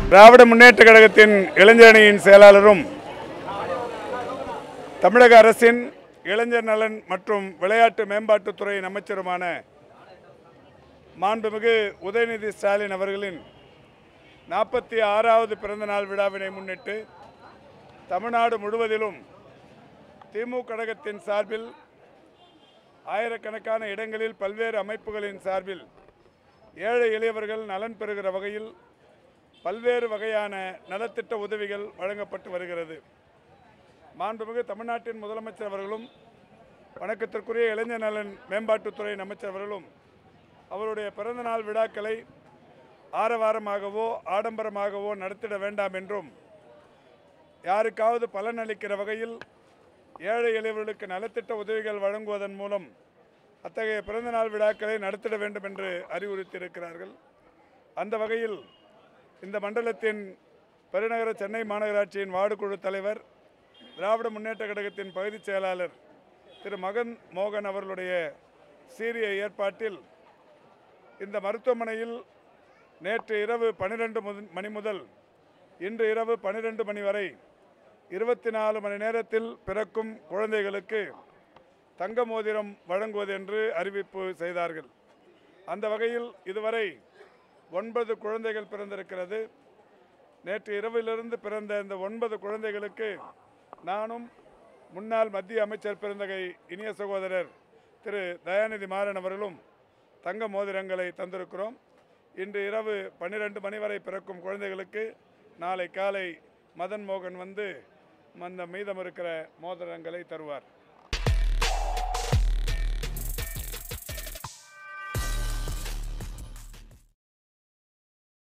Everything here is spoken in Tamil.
திராவிட முன்னேற்ற கழகத்தின் இளைஞரணியின் செயலாளரும் தமிழக அரசின் இளைஞர் நலன் மற்றும் விளையாட்டு மேம்பாட்டுத்துறையின் அமைச்சருமான மாண்புமிகு உதயநிதி ஸ்டாலின் அவர்களின் நாற்பத்தி ஆறாவது பிறந்தநாள் விழாவினை முன்னிட்டு தமிழ்நாடு முழுவதிலும் திமுக கழகத்தின் சார்பில் ஆயிரக்கணக்கான இடங்களில் பல்வேறு அமைப்புகளின் சார்பில் ஏழை எளியவர்கள் நலன் பெறுகிற வகையில் பல்வேறு வகையான நலத்திட்ட உதவிகள் வழங்கப்பட்டு வருகிறது மாண்புமிகு தமிழ்நாட்டின் முதலமைச்சர் அவர்களும் வணக்கத்திற்குரிய இளைஞர் நலன் மேம்பாட்டுத்துறையின் அமைச்சர் அவர்களும் அவருடைய பிறந்தநாள் விழாக்களை ஆரவாரமாகவோ ஆடம்பரமாகவோ நடத்திட வேண்டாம் என்றும் யாருக்காவது பலனளிக்கிற வகையில் ஏழை எளியவர்களுக்கு நலத்திட்ட உதவிகள் வழங்குவதன் மூலம் அத்தகைய பிறந்தநாள் விழாக்களை நடத்திட வேண்டும் என்று அறிவுறுத்தியிருக்கிறார்கள் அந்த வகையில் இந்த மண்டலத்தின் பெருநகர சென்னை மாநகராட்சியின் வார்டு குழு தலைவர் திராவிட முன்னேற்ற கழகத்தின் பகுதிச் செயலாளர் திரு மகன் மோகன் அவர்களுடைய சீரிய ஏற்பாட்டில் இந்த மருத்துவமனையில் நேற்று இரவு பன்னிரெண்டு மணி முதல் இன்று இரவு பன்னிரெண்டு மணி வரை இருபத்தி நாலு மணி நேரத்தில் பிறக்கும் குழந்தைகளுக்கு தங்க மோதிரம் வழங்குவது என்று அறிவிப்பு செய்தார்கள் அந்த வகையில் இதுவரை ஒன்பது குழந்தைகள் பிறந்திருக்கிறது நேற்று இரவிலிருந்து பிறந்த இந்த ஒன்பது குழந்தைகளுக்கு நானும் முன்னாள் மத்திய அமைச்சர் பிறந்தகை இனிய சகோதரர் திரு தயாநிதி மாறன் அவர்களும் தங்க மோதிரங்களை தந்திருக்கிறோம் இன்று இரவு பன்னிரெண்டு மணி வரை பிறக்கும் குழந்தைகளுக்கு நாளை காலை மதன் மோகன் வந்து அந்த மீதம் இருக்கிற மோதிரங்களை தருவார்